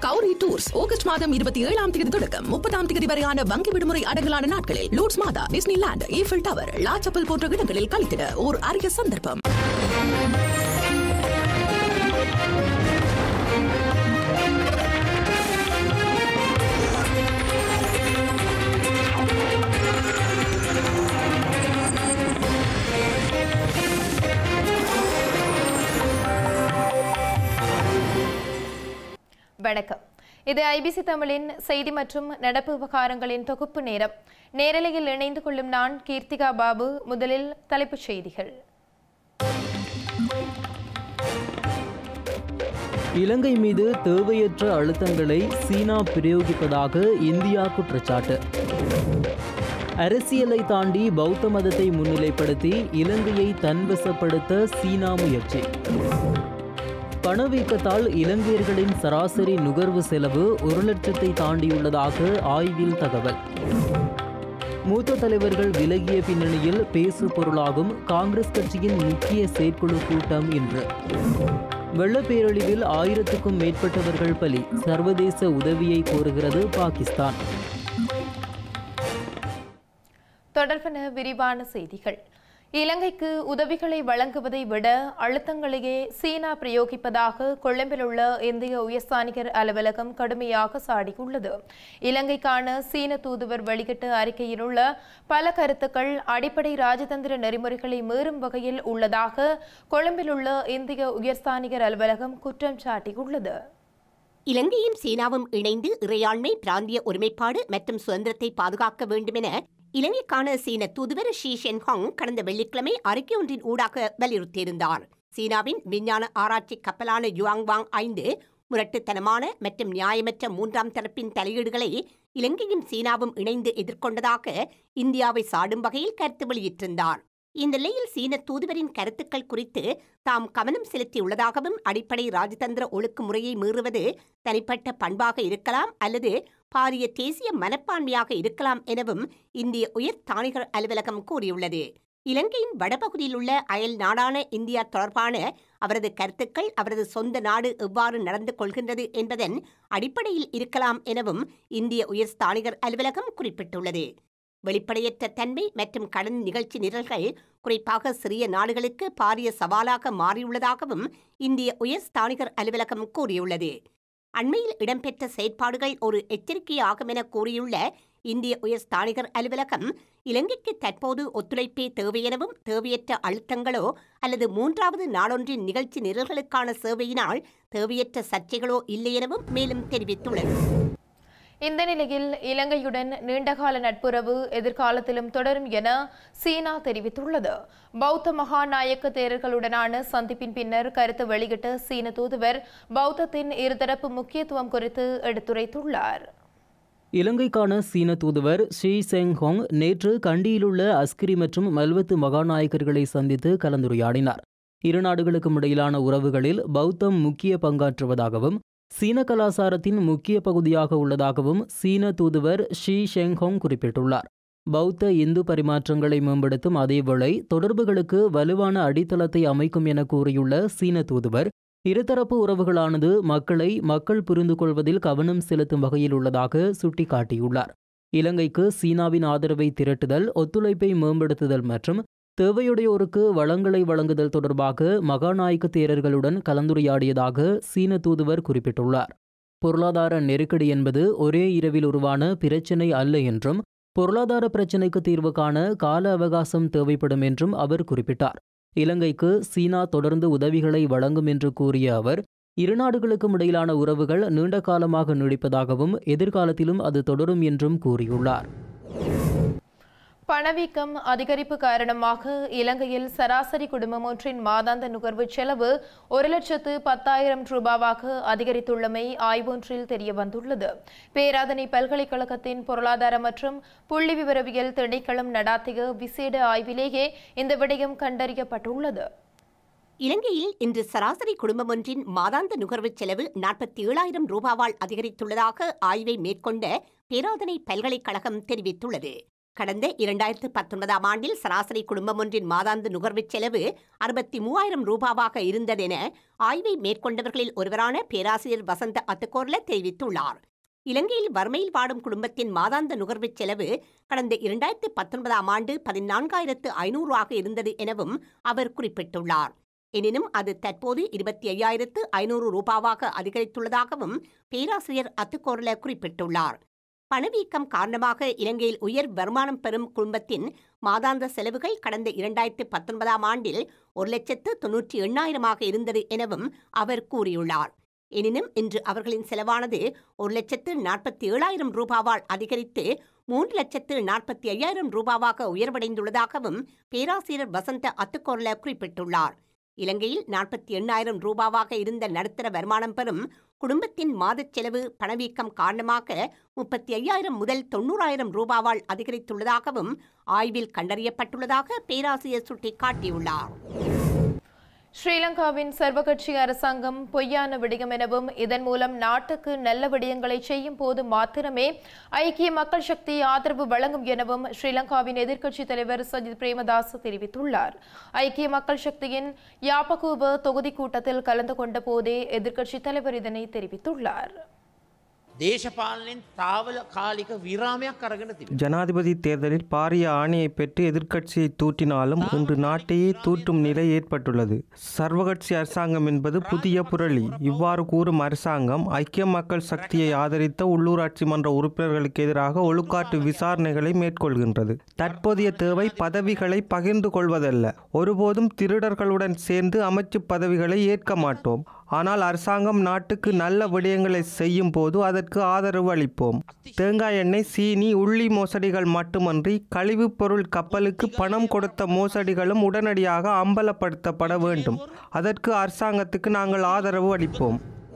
Gowri tours August மாதம் இருபத்தி ஏழாம் தேதி தொடக்கம் முப்பதாம் தேதி வரையான வங்கி விடுமுறை அடங்கலான நாட்களில் லூட்ஸ் மாதா டிஸ்னிலாண்ட் ஈஃபில் டவர் லாச்சப்பல் போன்ற இடங்களில் கழித்திட ஓர் அரிய சந்தர்ப்பம் வணக்கம் இது ஐபிசி தமிழின் செய்தி மற்றும் நடப்பு விவகாரங்களின் தொகுப்பு நேரம் நேரலையில் இணைந்து கொள்ளும் நான் கீர்த்திகா பாபு முதலில் தலைப்புச் செய்திகள் இலங்கை மீது தேவையற்ற அழுத்தங்களை சீனா பிரயோகிப்பதாக இந்தியா குற்றச்சாட்டு அரசியலை தாண்டி பௌத்த மதத்தை முன்னிலைப்படுத்தி இலங்கையை தன்வசப்படுத்த சீனா முயற்சி பணவீக்கத்தால் இலங்கையர்களின் சராசரி நுகர்வு செலவு ஒரு லட்சத்தை தாண்டியுள்ளதாக ஆய்வில் தகவல் மூத்த தலைவர்கள் விலகிய பின்னணியில் பேசு பொருளாகும் காங்கிரஸ் கட்சியின் முக்கிய செயற்குழு கூட்டம் இன்று வெள்ளப்பேரழிவில் ஆயிரத்துக்கும் மேற்பட்டவர்கள் பலி சர்வதேச உதவியை கோருகிறது பாகிஸ்தான் தொடர்பென விரிவான செய்திகள் இலங்கைக்கு உதவிகளை வழங்குவதை விட அழுத்தங்களையே சீனா பிரயோகிப்பதாக கொழும்பில் உள்ள இந்திய உயர்ஸ்தானிகர் அலுவலகம் கடுமையாக சாடியுள்ளது இலங்கைக்கான சீன தூதுவர் வெளியிட்ட அறிக்கையில் உள்ள பல கருத்துக்கள் அடிப்படை ராஜதந்திர நெறிமுறைகளை மீறும் வகையில் உள்ளதாக கொழும்பில் உள்ள இந்திய உயர்ஸ்தானிகர் அலுவலகம் குற்றம் சாட்டியுள்ளது இலங்கையும் சீனாவும் இணைந்து இறையாண்மை பிராந்திய ஒருமைப்பாடு மற்றும் சுதந்திரத்தை பாதுகாக்க வேண்டும் என இலங்கைக்கான சீன தூதுவர் ஷி ஷென்ஹாங் கடந்த வெள்ளிக்கிழமை அறிக்கை ஒன்றின் ஊடாக வலியுறுத்தியிருந்தார் சீனாவின் விஞ்ஞான ஆராய்ச்சி கப்பலான யுவாங்வாங் ஐந்து முரட்டுத்தனமான மற்றும் நியாயமற்ற மூன்றாம் தரப்பின் தலையீடுகளை இலங்கையும் சீனாவும் இணைந்து எதிர்கொண்டதாக இந்தியாவை சாடும் வகையில் கருத்து வெளியிட்டிருந்தார் இந்த நிலையில் சீன தூதுவரின் கருத்துக்கள் குறித்து தாம் கவனம் செலுத்தியுள்ளதாகவும் அடிப்படை ராஜதந்திர ஒழுக்குமுறையை மீறுவது தனிப்பட்ட பண்பாக இருக்கலாம் அல்லது பாரிய தேசிய மனப்பான்மையாக இருக்கலாம் எனவும் இந்திய உயர் தானிகர் அலுவலகம் கூறியுள்ளது இலங்கையின் வடபகுதியில் உள்ள அயல் நாடான இந்தியா தொடர்பான அவரது கருத்துக்கள் அவரது சொந்த நாடு எவ்வாறு நடந்து கொள்கின்றது என்பதன் அடிப்படையில் இருக்கலாம் எனவும் இந்திய உயர் ஸ்தானிகர் அலுவலகம் குறிப்பிட்டுள்ளது வெளிப்படையற்ற தன்மை மற்றும் கடன் நிகழ்ச்சி நிரல்கள் குறிப்பாக சிறிய நாடுகளுக்கு பாரிய சவாலாக மாறியுள்ளதாகவும் இந்திய உயர் ஸ்தானிகர் அலுவலகம் கூறியுள்ளது அண்மையில் இடம்பெற்ற செயற்பாடுகள் ஒரு எச்சரிக்கையாகும் என கூறியுள்ள இந்திய உயர் ஸ்தானிகர் அலுவலகம் இலங்கைக்கு தற்போது ஒத்துழைப்பே தேவையெனவும் தேவையற்ற அழுத்தங்களோ அல்லது மூன்றாவது நாளொன்றின் நிகழ்ச்சி நிரல்களுக்கான சேவையினால் தேவையற்ற சர்ச்சைகளோ இல்லை எனவும் மேலும் தெரிவித்துள்ளது இந்த நிலையில் இலங்கையுடன் நீண்டகால நட்புறவு எதிர்காலத்திலும் தொடரும் என சீனா தெரிவித்துள்ளது பௌத்த மகாநாயக்க தேரர்களுடனான சந்திப்பின் பின்னர் கருத்து வெளியிட்ட சீன தூதுவர் பௌத்தத்தின் இருதரப்பு முக்கியத்துவம் குறித்து எடுத்துரைத்துள்ளார் இலங்கைக்கான சீன தூதுவர் ஷி செங் ஹோங் நேற்று கண்டியிலுள்ள அஸ்கிரி மற்றும் மல்வத்து மகாநாயகர்களை சந்தித்து கலந்துரையாடினார் இரு நாடுகளுக்கும் இடையிலான உறவுகளில் பௌத்தம் முக்கிய பங்காற்றுவதாகவும் சீன கலாசாரத்தின் முக்கிய பகுதியாக உள்ளதாகவும் சீன தூதுவர் ஷி ஷெங்ஹோங் குறிப்பிட்டுள்ளார் பௌத்த இந்து பரிமாற்றங்களை மேம்படுத்தும் அதேவேளை தொடர்புகளுக்கு வலுவான அடித்தளத்தை அமைக்கும் என கூறியுள்ள சீன தூதுவர் இருதரப்பு உறவுகளானது மக்களை மக்கள் புரிந்து கொள்வதில் கவனம் செலுத்தும் வகையில் உள்ளதாக சுட்டிக்காட்டியுள்ளார் இலங்கைக்கு சீனாவின் ஆதரவை திரட்டுதல் ஒத்துழைப்பை மேம்படுத்துதல் மற்றும் தேவையுடையோருக்கு வளங்களை வழங்குதல் தொடர்பாக மகாநாயக்க தேரர்களுடன் கலந்துரையாடியதாக சீன தூதுவர் குறிப்பிட்டுள்ளார் பொருளாதார நெருக்கடி என்பது ஒரே இரவில் உருவான பிரச்சினை அல்ல என்றும் பொருளாதார பிரச்சினைக்கு தீர்வு காண கால அவகாசம் தேவைப்படும் என்றும் அவர் குறிப்பிட்டார் இலங்கைக்கு சீனா தொடர்ந்து உதவிகளை வழங்கும் என்று கூறிய அவர் இரு நாடுகளுக்கும் இடையிலான உறவுகள் நீண்ட காலமாக நீடிப்பதாகவும் எதிர்காலத்திலும் அது தொடரும் என்றும் கூறியுள்ளார் பணவீக்கம் அதிகரிப்பு காரணமாக இலங்கையில் சராசரி குடும்பம் ஒன்றின் மாதாந்த நுகர்வு செலவு ஒரு லட்சத்து பத்தாயிரம் ரூபாவாக அதிகரித்துள்ளமை ஆய்வொன்றில் தெரியவந்துள்ளது பேராதனை பல்கலைக்கழகத்தின் பொருளாதார மற்றும் புள்ளி விவரவியல் திணைக்களம் நடாத்திய விசேட ஆய்விலேயே இந்த விடயம் கண்டறியப்பட்டுள்ளது இலங்கையில் இன்று சராசரி குடும்பம் ஒன்றின் மாதாந்த நுகர்வு செலவு நாற்பத்தி ஏழாயிரம் ரூபாவால் அதிகரித்துள்ளதாக ஆய்வை மேற்கொண்ட பேராதனை பல்கலைக்கழகம் தெரிவித்துள்ளது கடந்த இரண்டாயிரத்து பத்தொன்பதாம் ஆண்டில் சராசரி குடும்பம் ஒன்றின் மாதாந்த நுகர்வுச் செலவு அறுபத்தி மூவாயிரம் ரூபாவாக இருந்ததென ஆய்வை மேற்கொண்டவர்களில் ஒருவரான பேராசிரியர் வசந்த அத்துக்கோர்ல தெரிவித்துள்ளார் இலங்கையில் வறுமையில் வாடும் குடும்பத்தின் மாதாந்த நுகர்வுச் செலவு கடந்த இரண்டாயிரத்து பத்தொன்பதாம் ஆண்டு பதினான்காயிரத்து ஐநூறாக இருந்தது எனவும் அவர் குறிப்பிட்டுள்ளார் எனினும் அது தற்போது இருபத்தி ஐயாயிரத்து ஐநூறு ரூபாவாக அதிகரித்துள்ளதாகவும் பேராசிரியர் அத்துக்கோர்ல குறிப்பிட்டுள்ளார் பணவீக்கம் காரணமாக இலங்கையில் உயர் வருமானம் பெறும் குடும்பத்தின் மாதாந்த செலவுகள் கடந்த இரண்டாயிரத்து பத்தொன்பதாம் ஆண்டில் ஒரு லட்சத்து தொன்னூற்றி எண்ணாயிரமாக இருந்தது எனவும் அவர் கூறியுள்ளார் எனினும் இன்று அவர்களின் செலவானது ஒரு லட்சத்து நாற்பத்தி ஏழாயிரம் ரூபாவால் அதிகரித்து மூன்று லட்சத்து நாற்பத்தி ஐயாயிரம் ரூபாவாக உயர்வடைந்துள்ளதாகவும் பேராசிரியர் வசந்த அத்துக்கோர்ல குறிப்பிட்டுள்ளார் இலங்கையில் நாற்பத்தி எண்ணாயிரம் ரூபாவாக இருந்த நடுத்தர வருமானம் பெறும் குடும்பத்தின் மாதச் செலவு பணவீக்கம் காரணமாக முப்பத்தி ஐயாயிரம் முதல் தொண்ணூறாயிரம் ரூபாவால் அதிகரித்துள்ளதாகவும் ஆய்வில் கண்டறியப்பட்டுள்ளதாக பேராசிரியர் சுட்டிக்காட்டியுள்ளார் ஸ்ரீலங்காவின் சர்வகட்சி அரசாங்கம் பொய்யான விடயம் எனவும் இதன் மூலம் நாட்டுக்கு நல்ல விடயங்களை செய்யும் போது மாத்திரமே ஐக்கிய மக்கள் சக்தி ஆதரவு வழங்கும் எனவும் ஸ்ரீலங்காவின் எதிர்க்கட்சித் தலைவர் சஜித் பிரேமதாஸ் தெரிவித்துள்ளார் ஐக்கிய மக்கள் சக்தியின் யாப்பகூப தொகுதி கூட்டத்தில் கலந்து கொண்ட போதே எதிர்க்கட்சித் தலைவர் இதனை தெரிவித்துள்ளார் දේශපාලනෙන් තාවල කාලික විරාමයක් අරගෙන තිබ. ஜனாதிபதி தேர்தலில் பாரிய ஆணையை பெற்று எதிர்க்கட்சியை தூற்றினாலும் இன்று நாட்டையே தூற்றும் நிலை ஏற்பட்டுள்ளது சர்வகட்சி அரசாங்கம் என்பது புதிய புரளி இவ்வாறு கூறும் அரசாங்கம் ஐக்கிய மக்கள் சக்தியை ஆதரித்த உள்ளூராட்சி மன்ற உறுப்பினர்களுக்கு எதிராக ஒழுக்காட்டு விசாரணைகளை மேற்கொள்கின்றது தற்போதைய தேவை பதவிகளை பகிர்ந்து கொள்வதல்ல ஒருபோதும் திருடர்களுடன் சேர்ந்து அமைச்சு பதவிகளை ஏற்க மாட்டோம் ஆனால் அரசாங்கம் நாட்டுக்கு நல்ல விடயங்களை செய்யும் போது அதற்கு ஆதரவு அளிப்போம் தேங்காய் எண்ணெய் சீனி உள்ளி மோசடிகள் மட்டுமன்றி கழிவுப் பொருள் கப்பலுக்கு பணம் கொடுத்த மோசடிகளும் உடனடியாக அம்பலப்படுத்தப்பட வேண்டும் அதற்கு அரசாங்கத்துக்கு நாங்கள் ஆதரவு அளிப்போம்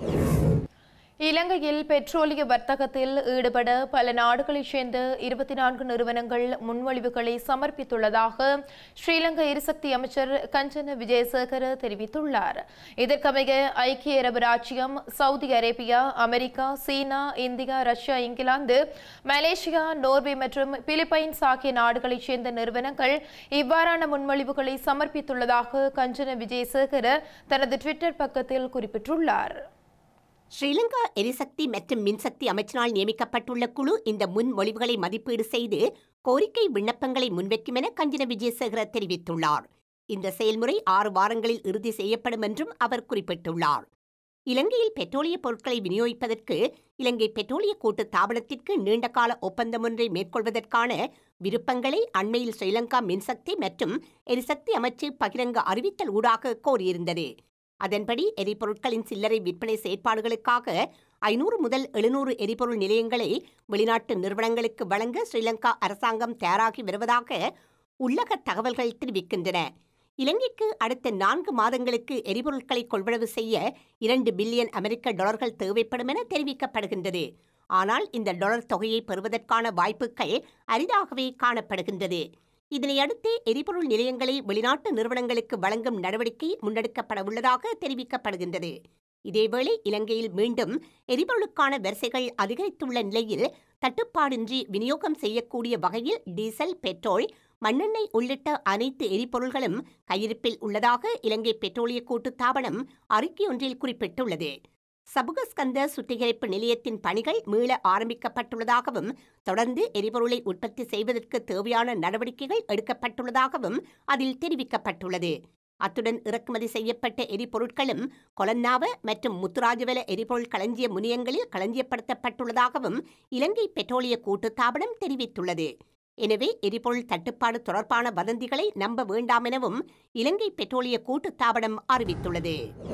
இலங்கையில் பெட்ரோலிய வர்த்தகத்தில் ஈடுபட பல நாடுகளைச் சேர்ந்த இருபத்தி நான்கு நிறுவனங்கள் முன்மொழிவுகளை சமர்ப்பித்துள்ளதாக ஸ்ரீலங்கா எரிசக்தி அமைச்சர் கஞ்சன விஜயசேகர தெரிவித்துள்ளார் இதற்கமைய ஐக்கிய அரபு ராச்சியம் Saudi Arabia America China India Russia England Malaysia Norway மற்றும் பிலிப்பைன்ஸ் ஆகிய நாடுகளைச் சேர்ந்த நிறுவனங்கள் இவ்வாறான முன்மொழிவுகளை சமர்ப்பித்துள்ளதாக கஞ்சன விஜயசேகர தனது ட்விட்டர் பக்கத்தில் குறிப்பிட்டுள்ளார் ஸ்ரீலங்கா எரிசக்தி மற்றும் மின்சக்தி அமைச்சினால் நியமிக்கப்பட்டுள்ள குழு இந்த முன்மொழிவுகளை மதிப்பீடு செய்து கோரிக்கை விண்ணப்பங்களை முன்வைக்கும் என கஞ்சன விஜயசேகர தெரிவித்துள்ளார் இந்த செயல்முறை ஆறு வாரங்களில் இறுதி செய்யப்படும் என்றும் அவர் குறிப்பிட்டுள்ளார் இலங்கையில் பெட்ரோலிய பொருட்களை விநியோகிப்பதற்கு இலங்கை பெட்ரோலிய கூட்டு தாபனத்திற்கு நீண்டகால ஒப்பந்தம் ஒன்றை மேற்கொள்வதற்கான விருப்பங்களை அண்மையில் ஸ்ரீலங்கா மின்சக்தி மற்றும் எரிசக்தி அமைச்சு பகிரங்க அறிவித்தல் ஊடாக கோரியிருந்தது அதன்படி எரிபொருட்களின் சில்லறை விற்பனை செயற்பாடுகளுக்காக ஐநூறு முதல் எழுநூறு எரிபொருள் நிலையங்களை வெளிநாட்டு நிறுவனங்களுக்கு வழங்க ஸ்ரீலங்கா அரசாங்கம் தயாராகி வருவதாக உள்ளக தகவல்கள் தெரிவிக்கின்றன இலங்கைக்கு அடுத்த நான்கு மாதங்களுக்கு எரிபொருட்களை கொள்வனவு செய்ய இரண்டு பில்லியன் அமெரிக்க டாலர்கள் தேவைப்படும் என தெரிவிக்கப்படுகின்றது ஆனால் இந்த டாலர் தொகையை பெறுவதற்கான வாய்ப்புகள் அரிதாகவே காணப்படுகின்றது இதனையடுத்து எரிபொருள் நிலையங்களை வெளிநாட்டு நிறுவனங்களுக்கு வழங்கும் நடவடிக்கை முன்னெடுக்கப்பட உள்ளதாக தெரிவிக்கப்படுகின்றது இதேவேளை இலங்கையில் மீண்டும் எரிபொருளுக்கான வரிசைகள் அதிகரித்துள்ள நிலையில் தட்டுப்பாடின்றி விநியோகம் செய்யக்கூடிய வகையில் டீசல் பெட்ரோல் மண்ணெண்ணெய் உள்ளிட்ட அனைத்து எரிபொருள்களும் கையிருப்பில் உள்ளதாக இலங்கை பெட்ரோலிய கூட்டு தாபனம் அறிக்கையொன்றில் குறிப்பிட்டுள்ளது சபுகஸ்கந்த சுத்திகரிப்பு நிலையத்தின் பணிகள் மீள ஆரம்பிக்கப்பட்டுள்ளதாகவும் தொடர்ந்து எரிபொருளை உற்பத்தி செய்வதற்கு தேவையான நடவடிக்கைகள் எடுக்கப்பட்டுள்ளதாகவும் அதில் தெரிவிக்கப்பட்டுள்ளது அத்துடன் இறக்குமதி செய்யப்பட்ட எரிபொருட்களும் கொலன்னாவ மற்றும் முத்துராஜவல எரிபொருள் களஞ்சிய முனையங்களில் களஞ்சியப்படுத்தப்பட்டுள்ளதாகவும் இலங்கை பெட்ரோலிய கூட்டுத்தாபனம் தெரிவித்துள்ளது எனவே எரிபொருள் தட்டுப்பாடு தொடர்பான வதந்திகளை நம்ப வேண்டாம் எனவும் இலங்கை பெட்ரோலிய கூட்டுத்தாபனம் அறிவித்துள்ளது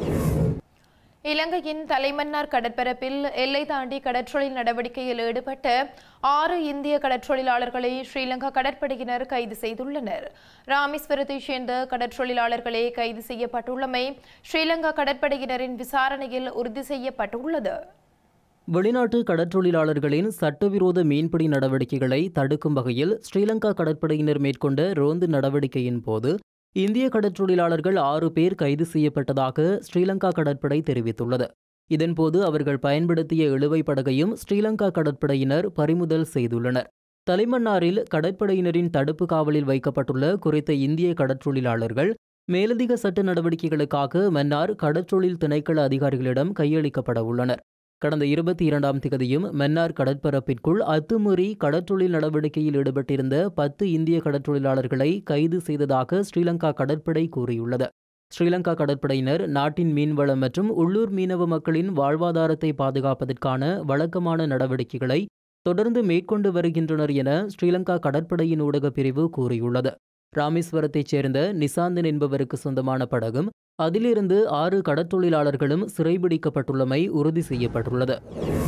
இலங்கையின் தலைமன்னார் கடற்பரப்பில் எல்லை தாண்டி கடற்றொழில் நடவடிக்கையில் ஈடுபட்ட ஆறு இந்திய கடற்றொழிலாளர்களை ஸ்ரீலங்கா கடற்படையினர் கைது செய்துள்ளனர் ராமேஸ்வரத்தைச் சேர்ந்த கடற்றொழிலாளர்களே கைது செய்யப்பட்டுள்ளமை ஸ்ரீலங்கா கடற்படையினரின் விசாரணையில் உறுதி செய்யப்பட்டுள்ளது வெளிநாட்டு கடற்றொழிலாளர்களின் சட்டவிரோத மீன்பிடி நடவடிக்கைகளை தடுக்கும் வகையில் ஸ்ரீலங்கா கடற்படையினர் மேற்கொண்ட ரோந்து நடவடிக்கையின் போது இந்திய கடற்றொழிலாளர்கள் ஆறு பேர் கைது செய்யப்பட்டதாக ஸ்ரீலங்கா கடற்படை தெரிவித்துள்ளது இதன்போது அவர்கள் பயன்படுத்திய இழுவை படகையும் ஸ்ரீலங்கா கடற்படையினர் பறிமுதல் செய்துள்ளனர் தலைமன்னாரில் கடற்படையினரின் தடுப்பு காவலில் வைக்கப்பட்டுள்ள குறித்த இந்திய கடற்றொழிலாளர்கள் மேலதிக சட்ட நடவடிக்கைகளுக்காக மன்னார் கடற்றொழில் திணைக்கள அதிகாரிகளிடம் கையளிக்கப்பட உள்ளனர் கடந்த இருபத்தி இரண்டாம் திகதியும் மன்னார் கடற்பரப்பிற்குள் அத்துமீறி கடற்றொழில் நடவடிக்கையில் ஈடுபட்டிருந்த பத்து இந்திய கடற்றொழிலாளர்களை கைது செய்ததாக ஸ்ரீலங்கா கடற்படை கூறியுள்ளது ஸ்ரீலங்கா கடற்படையினர் நாட்டின் மீன்வளம் மற்றும் உள்ளூர் மீனவ மக்களின் வாழ்வாதாரத்தை பாதுகாப்பதற்கான வழக்கமான நடவடிக்கைகளை தொடர்ந்து மேற்கொண்டு வருகின்றனர் என ஸ்ரீலங்கா கடற்படையின் ஊடகப் பிரிவு கூறியுள்ளது ராமேஸ்வரத்தைச் சேர்ந்த நிசாந்தன் என்பவருக்கு சொந்தமான படகும் அதிலிருந்து ஆறு கடற்றொழிலாளர்களும் சிறைபிடிக்கப்பட்டுள்ளமை உறுதி செய்யப்பட்டுள்ளது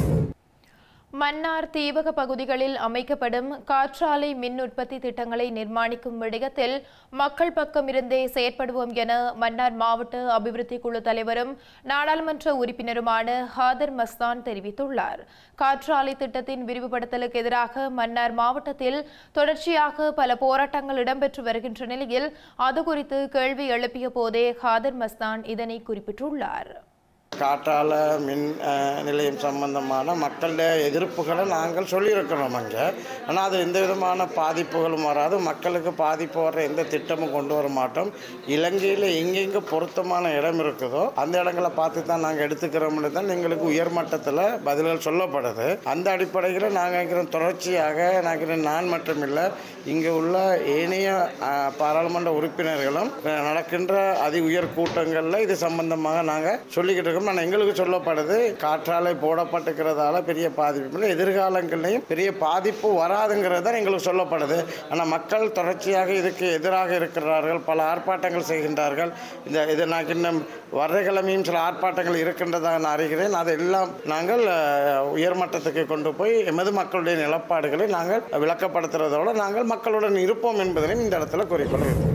மன்னார் தீவக பகுதிகளில் அமைக்கப்படும் காற்றாலை மின் உற்பத்தி திட்டங்களை நிர்மாணிக்கும் விடயத்தில் மக்கள் பக்கம் இருந்தே செயற்படுவோம் என மன்னார் மாவட்ட அபிவிருத்தி குழு தலைவரும் நாடாளுமன்ற உறுப்பினருமான ஹாதர் மஸ்தான் தெரிவித்துள்ளார் காற்றாலை திட்டத்தின் விரிவுபடுத்தலுக்கு எதிராக மன்னார் மாவட்டத்தில் தொடர்ச்சியாக பல போராட்டங்கள் இடம்பெற்று வருகின்ற நிலையில் அது குறித்து கேள்வி எழுப்பிய போதே ஹாதர் மஸ்தான் இதனை குறிப்பிட்டுள்ளார் காற்றால மின் அஹ், நிலையம் சம்பந்தமான மக்களுடைய எதிர்ப்புகளை நாங்கள் சொல்லியிருக்கிறோம் அங்கே ஆனால் அது எந்த விதமான பாதிப்புகளும் வராது மக்களுக்கு பாதிப்பு வர்ற எந்த திட்டமும் கொண்டு வர மாட்டோம் இலங்கையில் எங்கெங்கே பொருத்தமான இடம் இருக்குதோ அந்த இடங்களை பார்த்து தான் நாங்கள் எடுத்துக்கிறோம்னு தான் எங்களுக்கு உயர்மட்டத்தில் பதில்கள் சொல்லப்படுது அந்த அடிப்படையில் நாங்கள் இருக்கிறோம் தொடர்ச்சியாக நாங்கள் நான் மட்டும் இல்லை இங்கே உள்ள ஏனைய அஹ், பாராளுமன்ற உறுப்பினர்களும் அஹ், நடக்கின்ற அதி உயர் கூட்டங்களில் இது சம்பந்தமாக நாங்கள் சொல்லிக்கிட்டு இருக்கோம் ஆனால் எங்களுக்கு சொல்லப்படுது காற்றாலை போடப்பட்டிருக்கிறதால பெரிய பாதிப்பு இல்லை எதிர்காலங்கள்லையும் பெரிய பாதிப்பு வராதுங்கிறது தான் எங்களுக்கு சொல்லப்படுது ஆனால் மக்கள் தொடர்ச்சியாக இதுக்கு எதிராக இருக்கிறார்கள் பல ஆர்ப்பாட்டங்கள் செய்கின்றார்கள் இந்த இது நான் இன்னும் வர்றக்கிழமையும் சில ஆர்ப்பாட்டங்கள் இருக்கின்றதாக நான் அறிகிறேன் அதெல்லாம் நாங்கள் அஹ், உயர்மட்டத்துக்கு கொண்டு போய் எமது மக்களுடைய நிலப்பாடுகளை நாங்கள் விளக்கப்படுத்துறதோடு நாங்கள் மக்களுடன் இருப்போம் என்பதையும் இந்த இடத்துல குறிக்கொள்ள விரும்புகிறேன்.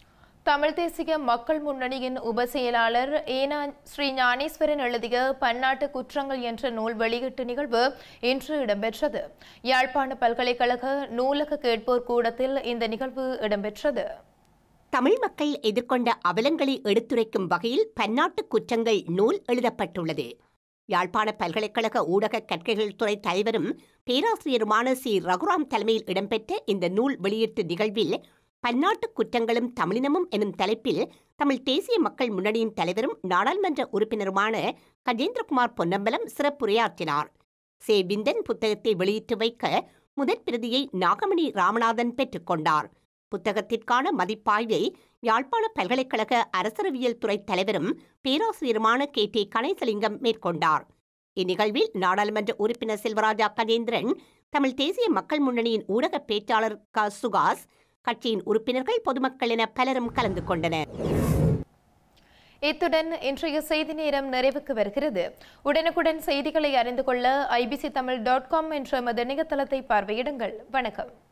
தமிழ் தேசிய மக்கள் முன்னணியின் உப செயலாளர் ஏனா ஸ்ரீ ஞானேஸ்வரன் எழுதிய பன்னாட்டு குற்றங்கள் என்ற நூல் வெளியீட்டு நிகழ்வு இன்று இடம்பெற்றது யாழ்ப்பாண பல்கலைக்கழக நூலக கேட்போர் கூடத்தில் இந்த நிகழ்வு இடம்பெற்றது தமிழ் மக்கள் எதிர்கொண்ட அவலங்களை எடுத்துரைக்கும் வகையில் பன்னாட்டு குற்றங்கள் நூல் எழுதப்பட்டுள்ளது யாழ்ப்பாண பல்கலைக்கழக ஊடக கற்கைகள் துறை தலைவரும் பேராசிரியருமான சி ரகுராம் தலைமையில் இடம்பெற்ற இந்த நூல் வெளியீட்டு நிகழ்வில் பன்னாட்டு குற்றங்களும் தமிழினமும் எனும் தலைப்பில் தமிழ் தேசிய மக்கள் முன்னணியின் தலைவரும் நாடாளுமன்ற உறுப்பினருமான கஜேந்திரகுமார் பொன்னம்பலம் சிறப்புரையாற்றினார் சே விந்தன் புத்தகத்தை வெளியிட்டு வைக்க முதற் பிரதியை நாகமணி ராமநாதன் பெற்றுக்கொண்டார் புத்தகத்திற்கான மதிப்பாய்வை யாழ்ப்பாண பல்கலைக்கழக அரசரவியல் துறை தலைவரும் பேராசிரியருமான கே டி கணேசலிங்கம் மேற்கொண்டார் இந்நிகழ்வில் நாடாளுமன்ற உறுப்பினர் செல்வராஜா கஜேந்திரன் தமிழ் தேசிய மக்கள் முன்னணியின் ஊடக பேச்சாளர் க சுகாஸ் கட்சியின் உறுப்பினர்கள் பொதுமக்கள் என பலரும் கலந்து கொண்டனர் இத்துடன் இன்றைய செய்தி நேரம் நிறைவுக்கு வருகிறது உடனுக்குடன் செய்திகளை அறிந்து கொள்ள ஐபிசி தமிழ் டாட் காம் என்ற எமது இணையதளத்தை பார்வையிடுங்கள் வணக்கம்